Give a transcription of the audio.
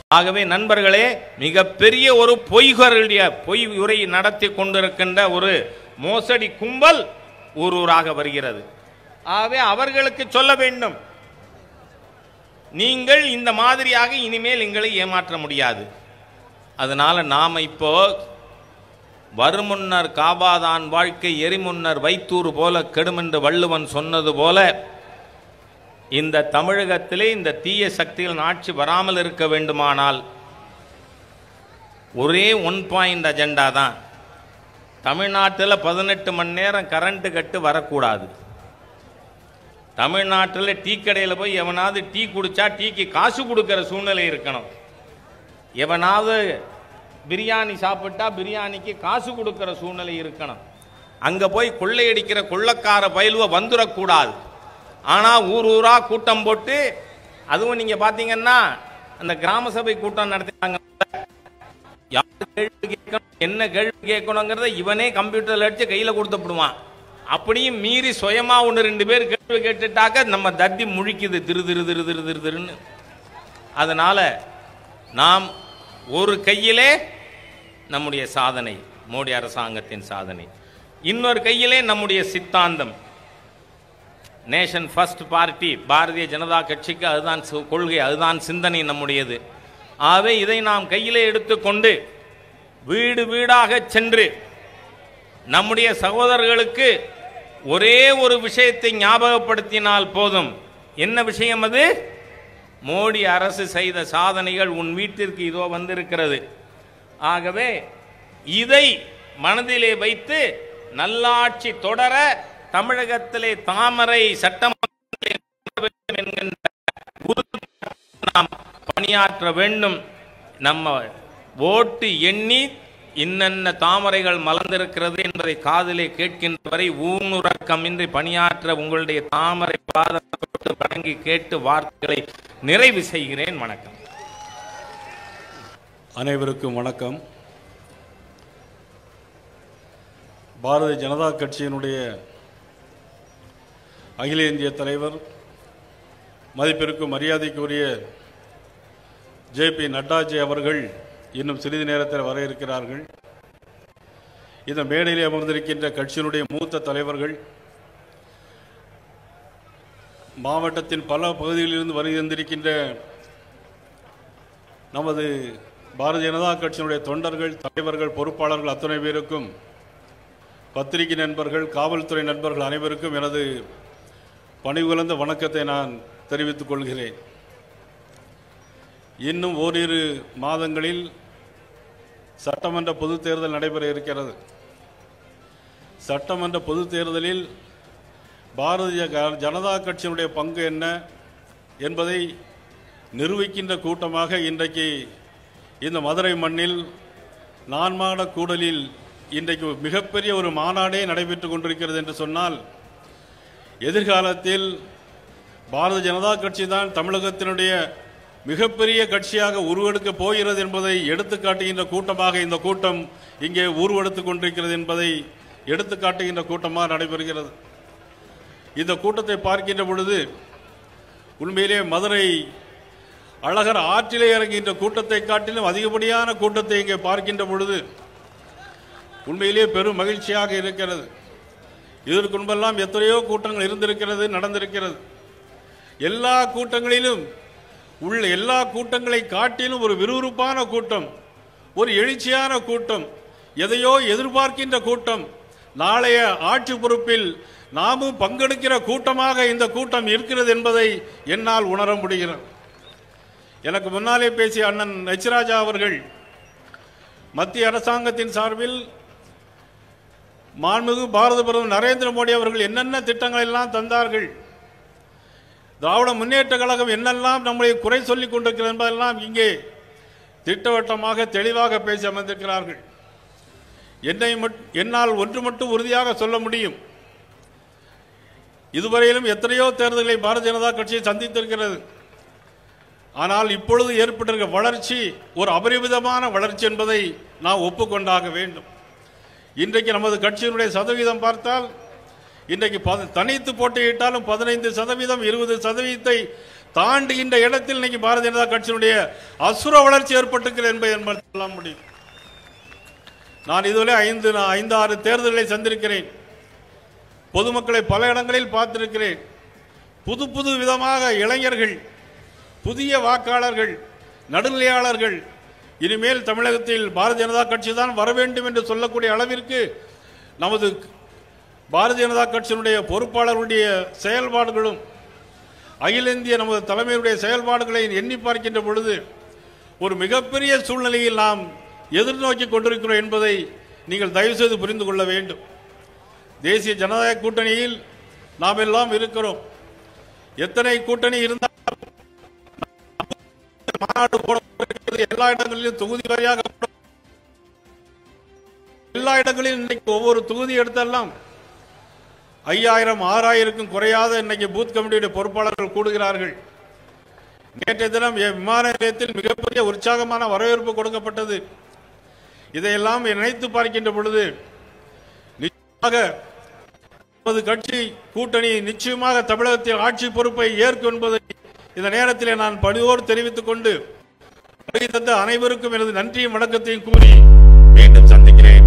ஆகவே நண்பர்களே மிகப்பெரிய ஒரு பொய்களுடைய பொய் உரை நடத்தி கொண்டிருக்கின்ற ஒரு மோசடி கும்பல் ஊர் ஊராக வருகிறது ஆகவே அவர்களுக்கு சொல்ல வேண்டும் நீங்கள் இந்த மாதிரியாக இனிமேல் எங்களை ஏமாற்ற முடியாது அதனால நாம இப்போ வருமுன்னர் காபாதான் வாழ்க்கை எரிமுன்னர் வைத்தூர் போல கெடுமென்று வள்ளுவன் சொன்னது போல இந்த தமிழகத்திலே இந்த தீய சக்திகளின் ஆட்சி வராமல் இருக்க வேண்டுமானால் ஒரே ஒன் பாயிண்ட் அஜெண்டா தான் தமிழ்நாட்டில் பதினெட்டு மணி நேரம் கரண்ட் கட்டு வரக்கூடாது தமிழ்நாட்டில் டீ கடையில் போய் எவனாவது டீ குடிச்சா டீக்கு காசு கொடுக்கிற சூழ்நிலை இருக்கணும் எவனாவது பிரியாணி சாப்பிட்டா பிரியாணிக்கு காசு கொடுக்கிற சூழ்நிலை இருக்கணும் அங்கே போய் கொள்ளையடிக்கிற கொள்ளக்கார பயிலுவை வந்துடக்கூடாது ஆனால் ஊர் ஊராக கூட்டம் போட்டு அதுவும் நீங்கள் பார்த்தீங்கன்னா அந்த கிராம சபை கூட்டம் நடத்தினாங்க யார் கேள்வி கேட்கணும் என்ன கேள்வி கேட்கணுங்கிறத இவனே கம்ப்யூட்டரில் அடிச்சு கையில் கொடுத்துப்படுவான் அப்படியும் மீறி சுயமா ஒன்று ரெண்டு பேர் கேள்வி கேட்டுட்டாக்க நம்ம தத்தி முழிக்குது திரு திரு திரு திரு திரு திருன்னு அதனால நாம் ஒரு கையிலே நம்முடைய சாதனை மோடி அரசாங்கத்தின் சாதனை இன்னொரு கையிலே நம்முடைய சித்தாந்தம் nation first party Bharatiya Janata கட்சிக்கு அதுதான் சு- கொள்கை அதுதான் சிந்தனை நம்முடையது ஆகவே இதை நாம் கையிலே எடுத்துக்கொண்டு வீடு வீடாக சென்று நம்முடைய சகோதரர்களுக்கு ஒரே ஒரு விஷயத்தை ஞாபகப்படுத்தினால் போதும் என்ன விஷயம் அது மோடி அரசு செய்த சாதனைகள் உன் வீட்டிற்கு இதோ வந்திருக்கிறது ஆகவே இதை மனதிலே வைத்து நல்லாட்சி தொடர தமிழகத்திலே தாமரை சட்டமன்றத்திலே வேண்டும் என்கின்ற உறுதிப்பாட்டோடு நாம் பணியாற்ற வேண்டும் நம்ம ஓட்டு எண்ணி இன்னென்ன தாமரைகள் மலர்ந்திருக்கிறது என்பதை காதிலே கேட்கின்ற வரை ஊனுறக்கமின்றி பணியாற்ற உங்களுடைய தாமரை பாதப்பட்டு வணங்கி கேட்டு வார்த்தைகளை நிறைவு செய்கிறேன் வணக்கம் அனைவருக்கும் வணக்கம் பாரதிய ஜனதா கட்சியினுடைய அகில இந்திய தலைவர் மதிப்பிற்கும் மரியாதைக்குரிய ஜே பி நட்டாஜி அவர்கள் இன்னும் சிறிது நேரத்தில் வர இருக்கிறார்கள் இந்த மேடையில் அமர்ந்திருக்கின்ற கட்சியினுடைய மூத்த தலைவர்கள் மாவட்டத்தின் பல பகுதிகளிலிருந்து வருகின்றிருக்கின்ற நமது பாரதிய ஜனதா கட்சியினுடைய தொண்டர்கள் தலைவர்கள் பொறுப்பாளர்கள் அத்தனை பேருக்கும் பத்திரிகை நண்பர்கள் காவல்துறை நண்பர்கள் அனைவருக்கும் எனது பணிவுகலந்த வணக்கத்தை நான் தெரிவித்துக் கொள்கிறேன் இன்னும் ஓரிரு மாதங்களில் சட்டமன்ற பொதுத் தேர்தல் நடைபெற இருக்கிறது சட்டமன்ற பொதுத் தேர்தலில் பாரதிய க- ஜனதா கட்சியினுடைய பங்கு என்ன என்பதை நிரூபிக்கின்ற கூட்டமாக இன்றைக்கு இந்த மதுரை மண்ணில் நான்மாட கூடலில் இன்றைக்கு மிகப்பெரிய ஒரு மாநாடே நடைபெற்றுக் கொண்டிருக்கிறது என்று சொன்னால் எதிர்காலத்தில் பாரதிய ஜனதா கட்சி தான் தமிழகத்தினுடைய மிகப்பெரிய கட்சியாக உருவெடுக்கப் போகிறது என்பதை எடுத்துக்காட்டுகின்ற கூட்டமாக இந்த கூட்டம் இங்கே உருவெடுத்துக் கொண்டிருக்கிறது என்பதை எடுத்துக்காட்டுகின்ற கூட்டமாக நடைபெறுகிறது இந்த கூட்டத்தை பார்க்கின்ற பொழுது உண்மையிலே மதுரை அழகர் ஆற்றிலே இறங்குகின்ற கூட்டத்தை காட்டிலும் அதிகப்படியான கூட்டத்தை இங்கே பார்க்கின்ற பொழுது உண்மையிலே பெரும் மகிழ்ச்சியாக இருக்கிறது இதற்கு முன்பெல்லாம் எத்தனையோ கூட்டங்கள் இருந்திருக்கிறது நடந்திருக்கிறது எல்லா கூட்டங்களிலும் உள்ள எல்லா கூட்டங்களை காட்டிலும் ஒரு விறுவிறுப்பான கூட்டம் ஒரு எழுச்சியான கூட்டம் எதையோ எதிர்பார்க்கின்ற கூட்டம் நாளைய ஆட்சி பொறுப்பில் நாமும் பங்கெடுக்கிற கூட்டமாக இந்த கூட்டம் இருக்கிறது என்பதை என்னால் உணர முடிகிறது எனக்கு முன்னாலே பேசிய அண்ணன் நச்சிராஜா அவர்கள் மத்திய அரசாங்கத்தின் சார்பில் மாண்புமிகு பாரத பிரதமர் நரேந்திர மோடி அவர்கள் என்னென்ன திட்டங்கள் எல்லாம் தந்தார்கள் திராவிட முன்னேற்ற கழகம் என்னெல்லாம் நம்மளை குறை சொல்லிக் கொண்டிருக்கிறது என்பதெல்லாம் இங்கே திட்டவட்டமாக தெளிவாக பேசி அமர்ந்திருக்கிறார்கள் என்னை மட்- என்னால் ஒன்று மட்டும் உறுதியாக சொல்ல முடியும் இதுவரையிலும் எத்தனையோ தேர்தல்களை பாரதிய ஜனதா கட்சி சந்தித்திருக்கிறது ஆனால் இப்பொழுது ஏற்பட்டிருக்கிற வளர்ச்சி ஒரு அபரிமிதமான வளர்ச்சி என்பதை நாம் ஒப்புக்கொண்டாக வேண்டும் இன்றைக்கு நமது கட்சியினுடைய சதவீதம் பார்த்தால் இன்றைக்கு பத- தனித்து போட்டியிட்டாலும் பதினைந்து சதவீதம் இருபது சதவீதத்தை தாண்டுகின்ற இடத்தில் இன்னைக்கு பாரதிய ஜனதா கட்சியினுடைய அசுர வளர்ச்சி ஏற்பட்டிருக்கிறது என்பதை என்பதை சொல்ல முடியும் நான் இதுவரை ஐந்து ஐந்து ஆறு தேர்தல்களை சந்திருக்கிறேன் பொதுமக்களை பல இடங்களில் பார்த்திருக்கிறேன் புது புது விதமாக இளைஞர்கள் புதிய வாக்காளர்கள் நடுநிலையாளர்கள் இனிமேல் தமிழகத்தில் பாரதிய ஜனதா கட்சி தான் வர வேண்டும் என்று சொல்லக்கூடிய அளவிற்கு நமது பாரதிய ஜனதா கட்சியினுடைய பொறுப்பாளர்களுடைய செயல்பாடுகளும் அகில இந்திய நமது தலைமையுடைய செயல்பாடுகளை எண்ணி பார்க்கின்ற பொழுது ஒரு மிகப்பெரிய சூழ்நிலையில் நாம் எதிர்நோக்கி கொண்டிருக்கிறோம் என்பதை நீங்கள் தயவு செய்து புரிந்து கொள்ள வேண்டும் தேசிய ஜனநாயக கூட்டணியில் நாம் எல்லாம் இருக்கிறோம் எத்தனை கூட்டணி இருந்தால் மாநாடு போடப்பட்டிருக்கிறது எல்லா இடங்களிலும் தொகுதி வாரியாக போட- எல்லா இடங்களிலும் இன்னைக்கு ஒவ்வொரு தொகுதி எடுத்தெல்லாம் ஐயாயிரம் ஆறாயிரக்கும் குறையாத இன்னைக்கு பூத் கமிட்டியுடைய பொறுப்பாளர்கள் கூடுகிறார்கள் நேற்றைய தினம் என் விமான நிலையத்தில் மிகப்பெரிய உற்சாகமான வரவேற்பு கொடுக்கப்பட்டது இதையெல்லாம் நினைத்து பார்க்கின்ற பொழுது நிச்சயமாக நமது கட்சி கூட்டணி நிச்சயமாக தமிழகத்தில் ஆட்சி பொறுப்பை ஏற்கும் என்பதை இந்த நேரத்திலே நான் பணிவோடு தெரிவித்துக் கொண்டு வருகை தந்த அனைவருக்கும் எனது நன்றியும் வணக்கத்தையும் கூறி மீண்டும் சந்திக்கிறேன்